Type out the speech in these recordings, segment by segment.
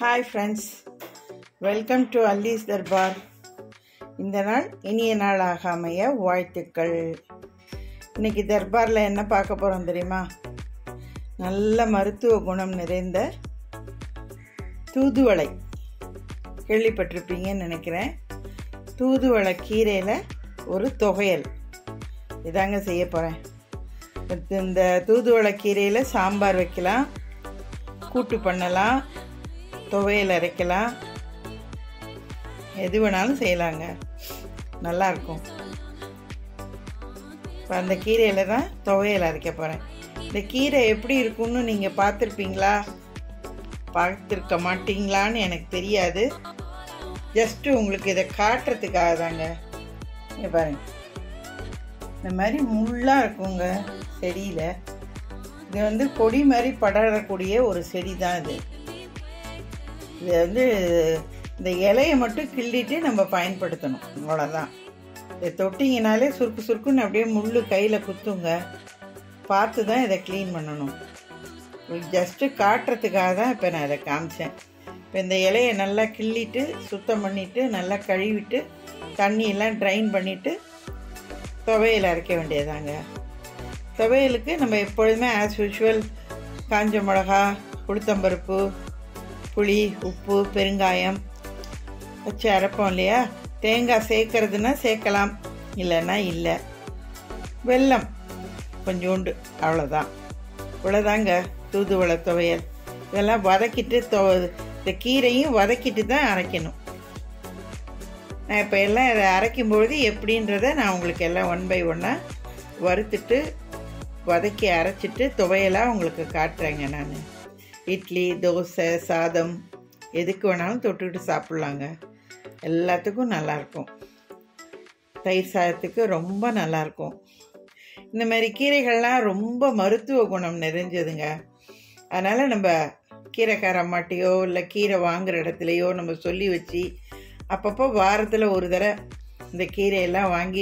hi friends welcome to அல்லீஸ் தர்பார் இந்த நாள் இனிய நாளாக அமைய வாழ்த்துக்கள் இன்னைக்கு தர்பாரில் என்ன பார்க்க போகிறோம் தெரியுமா நல்ல மருத்துவ குணம் நிறைந்த தூதுவளை கேள்விப்பட்டிருப்பீங்கன்னு நினைக்கிறேன் தூதுவளை கீரையில் ஒரு தொகையல் இதாங்க செய்ய போகிறேன் இந்த தூதுவளை கீரையில் சாம்பார் வைக்கலாம் கூட்டு பண்ணலாம் துவையல் அரைக்கலாம் எது வேணாலும் செய்யலாங்க நல்லாயிருக்கும் இப்போ அந்த கீரையில் தான் துவையல் அரைக்க போகிறேன் இந்த கீரை எப்படி இருக்கும்னு நீங்கள் பார்த்துருப்பீங்களா பார்த்துருக்க மாட்டீங்களான்னு எனக்கு தெரியாது ஜஸ்ட்டு உங்களுக்கு இதை காட்டுறதுக்காக தாங்க இங்கே பாருங்க இந்த மாதிரி முள்ளாக இருக்குங்க செடியில் இது வந்து கொடி மாதிரி படரக்கூடிய ஒரு செடி தான் இது இது வந்து இந்த இலையை மட்டும் கிள்ளிட்டு நம்ம பயன்படுத்தணும் அவ்வளோதான் இதை தொட்டிங்கனாலே சுருக்கு சுருக்குன்னு அப்படியே முள் கையில் குத்துங்க பார்த்து தான் இதை க்ளீன் பண்ணணும் ஜஸ்ட்டு காட்டுறதுக்காக தான் இப்போ நான் இதை காமிச்சேன் இப்போ இந்த இலையை நல்லா கிள்ளிட்டு சுத்தம் பண்ணிவிட்டு நல்லா கழுவிட்டு தண்ணியெல்லாம் ட்ரைன் பண்ணிவிட்டு துவையல் அரைக்க வேண்டியதாங்க துவையலுக்கு நம்ம எப்பொழுதுமே ஆஸ் யூஷுவல் காஞ்ச மிளகா உளுத்தம்பருப்பு புளி உப்பு பெருங்காயம் வச்சு அரைப்போம் இல்லையா தேங்காய் சேர்க்கறதுனா சேர்க்கலாம் இல்லைன்னா இல்லை வெல்லம் கொஞ்சோண்டு அவ்வளோதான் இவ்வளோதாங்க தூதுவளை துவையல் இதெல்லாம் வதக்கிட்டு தொ இந்த கீரையும் வதக்கிட்டு தான் அரைக்கணும் நான் இப்போ எல்லாம் இதை அரைக்கும்பொழுது எப்படின்றத நான் உங்களுக்கு எல்லாம் ஒன் பை ஒன்னாக வறுத்துட்டு வதக்கி அரைச்சிட்டு துவையலாக உங்களுக்கு காட்டுறேங்க நான் இட்லி தோசை சாதம் எதுக்கு வேணாலும் தொட்டுக்கிட்டு சாப்பிட்லாங்க எல்லாத்துக்கும் நல்லாயிருக்கும் தயிர் சாதத்துக்கு ரொம்ப நல்லாயிருக்கும் இந்த மாதிரி கீரைகள்லாம் ரொம்ப மருத்துவ குணம் நிறைஞ்சதுங்க அதனால் நம்ம கீரைக்கார அம்மாட்டையோ இல்லை கீரை வாங்குகிற இடத்துலையோ நம்ம சொல்லி வச்சு அப்பப்போ வாரத்தில் ஒரு தடவை இந்த கீரையெல்லாம் வாங்கி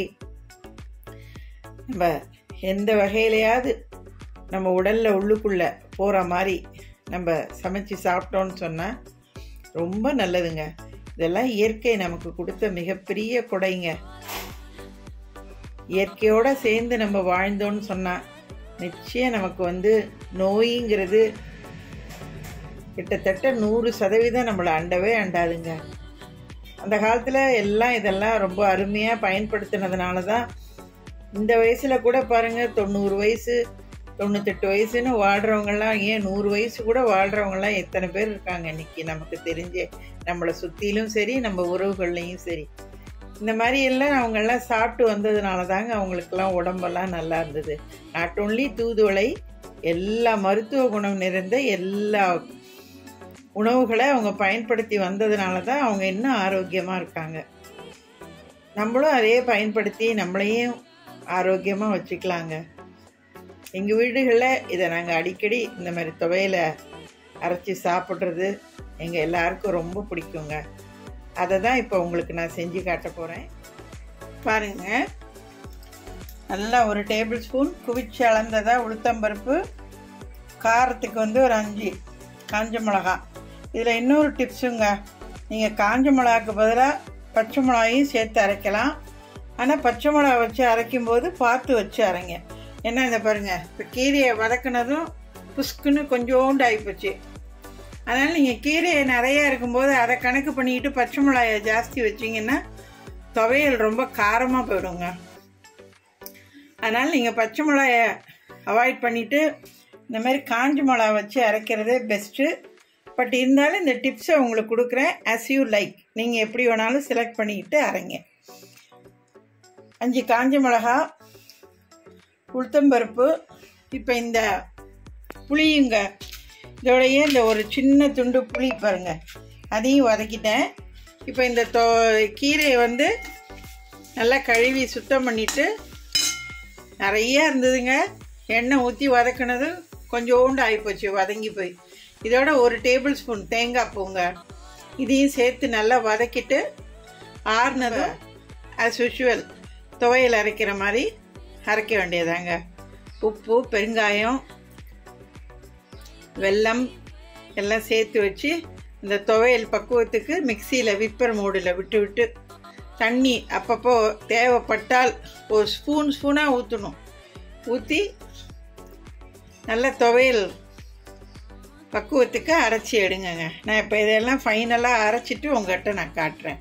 நம்ம எந்த வகையிலையாவது நம்ம உடலில் உள்ளுக்குள்ளே போகிற மாதிரி நம்ம சமைச்சு சாப்பிட்டோன்னு சொன்னால் ரொம்ப நல்லதுங்க இதெல்லாம் இயற்கை நமக்கு கொடுத்த மிகப்பெரிய கொடைங்க இயற்கையோடு சேர்ந்து நம்ம வாழ்ந்தோன்னு சொன்னால் நிச்சயம் நமக்கு வந்து நோய்ங்கிறது கிட்டத்தட்ட நூறு சதவீதம் நம்மளை அண்டவே அண்டாதுங்க அந்த காலத்தில் எல்லாம் இதெல்லாம் ரொம்ப அருமையாக பயன்படுத்தினதுனால தான் இந்த வயசில் கூட பாருங்கள் தொண்ணூறு வயசு தொண்ணூத்தெட்டு வயசுன்னு வாழ்கிறவங்கெல்லாம் ஏன் நூறு வயசு கூட வாழ்கிறவங்கலாம் எத்தனை பேர் இருக்காங்க இன்னைக்கு நமக்கு தெரிஞ்ச நம்மளை சுற்றிலும் சரி நம்ம உறவுகள்லையும் சரி இந்த மாதிரி எல்லாம் அவங்கெல்லாம் சாப்பிட்டு வந்ததுனால தாங்க அவங்களுக்கெல்லாம் உடம்பெல்லாம் நல்லா இருந்தது நாட் ஓன்லி தூதுவளை எல்லா மருத்துவ குணம் நிறைந்த எல்லா உணவுகளை அவங்க பயன்படுத்தி வந்ததுனால தான் அவங்க இன்னும் ஆரோக்கியமாக இருக்காங்க நம்மளும் அதே பயன்படுத்தி நம்மளையும் ஆரோக்கியமாக வச்சுக்கலாங்க எங்கள் வீடுகளில் இதை நாங்கள் அடிக்கடி இந்த மாதிரி துவையில் அரைச்சி சாப்பிட்றது எங்கள் எல்லாருக்கும் ரொம்ப பிடிக்குங்க அதை தான் இப்போ உங்களுக்கு நான் செஞ்சு காட்ட போகிறேன் பாருங்கள் நல்லா ஒரு டேபிள் ஸ்பூன் குவிச்சு அளந்ததாக உளுத்தம்பருப்பு காரத்துக்கு வந்து ஒரு அஞ்சு காஞ்ச மிளகா இதில் இன்னொரு டிப்ஸுங்க நீங்கள் காஞ்ச மிளகாக்கு பதிலாக பச்சை மிளகாயும் சேர்த்து அரைக்கலாம் ஆனால் பச்சை மிளகா வச்சு அரைக்கும்போது பார்த்து வச்சு அரைங்க என்ன இந்த பாருங்கள் இப்போ கீரையை வதக்குனதும் புஷ்குன்னு கொஞ்சோண்டு ஆகிப்போச்சு அதனால் நீங்கள் கீரையை நிறையா இருக்கும்போது அதை கணக்கு பண்ணிக்கிட்டு பச்சை மிளகாயை ஜாஸ்தி வச்சிங்கன்னா துவையல் ரொம்ப காரமாக போயிடுங்க அதனால் நீங்கள் பச்சை மிளகாயை அவாய்ட் பண்ணிவிட்டு இந்த மாதிரி காஞ்ச மிளகா வச்சு அரைக்கிறதே பெஸ்ட்டு பட் இருந்தாலும் இந்த டிப்ஸை உங்களுக்கு கொடுக்குறேன் அஸ் யூ லைக் நீங்கள் எப்படி வேணாலும் செலக்ட் பண்ணிக்கிட்டு அரைங்க அஞ்சு காஞ்ச மிளகா உளுத்தம்பருப்பு இப்போ இந்த புளியுங்க இதோடைய இந்த ஒரு சின்ன துண்டு புளி பாருங்க அதையும் வதக்கிட்டேன் இப்போ இந்த தோ கீரையை வந்து நல்லா கழுவி சுத்தம் பண்ணிவிட்டு நிறைய இருந்ததுங்க எண்ணெய் ஊற்றி வதக்கினது கொஞ்சோண்டு ஆகிப்போச்சு வதங்கி போய் இதோட ஒரு டேபிள் ஸ்பூன் தேங்காய் பூங்க இதையும் சேர்த்து நல்லா வதக்கிட்டு ஆறுனதும் ஆஸ் யூஷுவல் துவையல் அரைக்கிற மாதிரி அரைக்க வேண்டியதாங்க உப்பு பெருங்காயம் வெல்லம் எல்லாம் சேர்த்து வச்சு இந்த துவையல் பக்குவத்துக்கு மிக்சியில் விப்பர் மூடில் விட்டு விட்டு தண்ணி அப்பப்போ தேவைப்பட்டால் ஒரு ஸ்பூன் ஸ்பூனாக ஊற்றணும் ஊற்றி நல்ல துவையல் பக்குவத்துக்கு அரைச்சி எடுங்கங்க நான் இப்போ இதெல்லாம் ஃபைனலாக அரைச்சிட்டு உங்கள்கிட்ட நான் காட்டுறேன்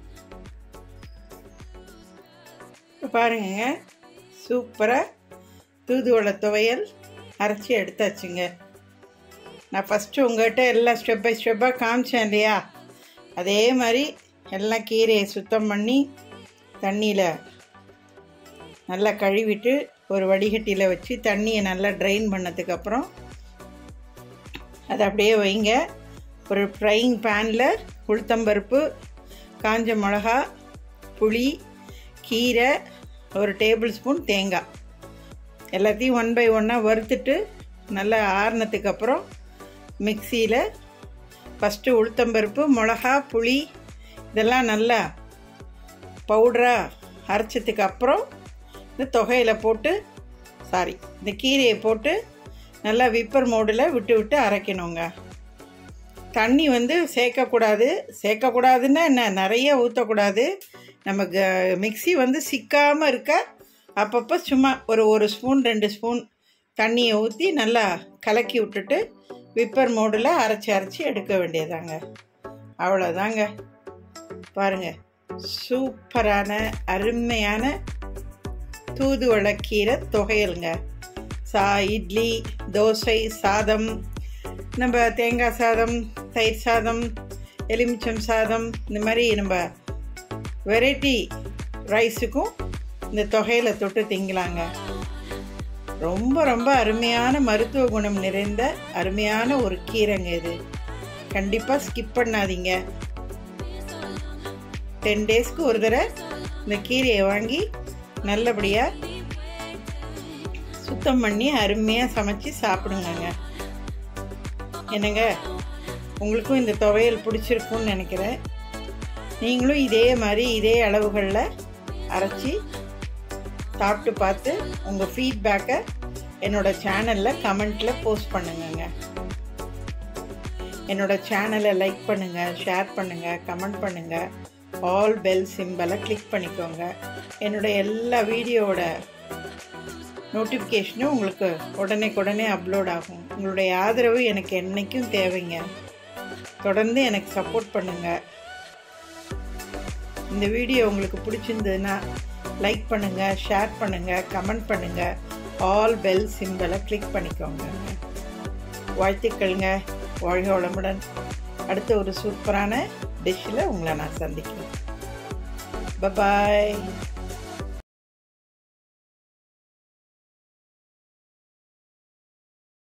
இப்போ பாருங்கங்க சூப்பராக தூதுவளை துவையல் அரைச்சி எடுத்தாச்சுங்க நான் ஃபஸ்ட்டு உங்கள்கிட்ட எல்லாம் ஸ்டெப் பை ஸ்டெப்பாக காமிச்சேன் இல்லையா அதே மாதிரி எல்லாம் கீரையை சுத்தம் பண்ணி தண்ணியில் நல்லா கழுவிட்டு ஒரு வடிகட்டியில் வச்சு தண்ணியை நல்லா ட்ரைன் பண்ணதுக்கப்புறம் அதை அப்படியே வைங்க ஒரு ஃப்ரைங் பேனில் உளுத்தம்பருப்பு காஞ்ச மிளகா புளி கீரை ஒரு டேபிள் ஸ்பூன் தேங்காய் எல்லாத்தையும் ஒன் பை ஒன்னாக வறுத்துட்டு நல்லா ஆறுனதுக்கு அப்புறம் மிக்சியில் ஃபஸ்ட்டு உளுத்தம்பருப்பு மிளகா புளி இதெல்லாம் நல்லா பவுடராக அரைச்சதுக்கு அப்புறம் இந்த தொகையில் போட்டு சாரி இந்த கீரையை போட்டு நல்லா விப்பர் மோடில் விட்டு விட்டு அரைக்கணுங்க தண்ணி வந்து சேர்க்கக்கூடாது சேர்க்கக்கூடாதுன்னா என்ன நிறைய ஊற்றக்கூடாது நம்ம க மிக்சி வந்து சிக்காமல் இருக்க அப்பப்போ சும்மா ஒரு ஒரு ஸ்பூன் ரெண்டு ஸ்பூன் தண்ணியை ஊற்றி நல்லா கலக்கி விட்டுட்டு விப்பர் மோடில் அரைச்சி அரைச்சி எடுக்க வேண்டியதாங்க அவ்வளோதாங்க பாருங்கள் சூப்பரான அருமையான தூதுவளக்கீரை தொகையலுங்க சா இட்லி தோசை சாதம் நம்ம தேங்காய் சாதம் தயிர் சாதம் எலுமிச்சம் சாதம் இந்த மாதிரி நம்ம வெரைட்டி ரைஸுக்கும் இந்த தொகையில் தொட்டு திங்கலாங்க ரொம்ப ரொம்ப அருமையான மருத்துவ குணம் நிறைந்த அருமையான ஒரு கீரைங்க இது கண்டிப்பாக ஸ்கிப் பண்ணாதீங்க டென் டேஸ்க்கு ஒரு தடவை இந்த கீரையை வாங்கி நல்லபடியாக சுத்தம் பண்ணி அருமையாக சமைச்சு சாப்பிடுங்கங்க என்னங்க உங்களுக்கும் இந்த துவையல் பிடிச்சிருக்குன்னு நினைக்கிறேன் நீங்களும் இதே மாதிரி இதே அளவுகளில் அரைச்சி சாப்பிட்டு பார்த்து உங்கள் ஃபீட்பேக்கை என்னோடய சேனலில் கமெண்ட்டில் போஸ்ட் பண்ணுங்கங்க என்னோடய சேனலை லைக் பண்ணுங்கள் ஷேர் பண்ணுங்கள் கமெண்ட் பண்ணுங்கள் ஆல் பெல் சிம்பலை கிளிக் பண்ணிக்கோங்க என்னோடய எல்லா வீடியோவோட நோட்டிஃபிகேஷனும் உங்களுக்கு உடனே உடனே அப்லோட் ஆகும் உங்களுடைய ஆதரவு எனக்கு என்றைக்கும் தேவைங்க தொடர்ந்து எனக்கு சப்போர்ட் பண்ணுங்கள் இந்த வீடியோ உங்களுக்கு பிடிச்சிருந்ததுன்னா லைக் பண்ணுங்கள் ஷேர் பண்ணுங்கள் கமெண்ட் பண்ணுங்கள் ஆல் பெல் சிம்பலை கிளிக் பண்ணிக்கோங்க வாழ்த்துக்கள்ங்க வாழ்க வளமுடன் அடுத்த ஒரு சூப்பரான டிஷ்ஷில் உங்களை நான் சந்திக்கிறேன் பபாய்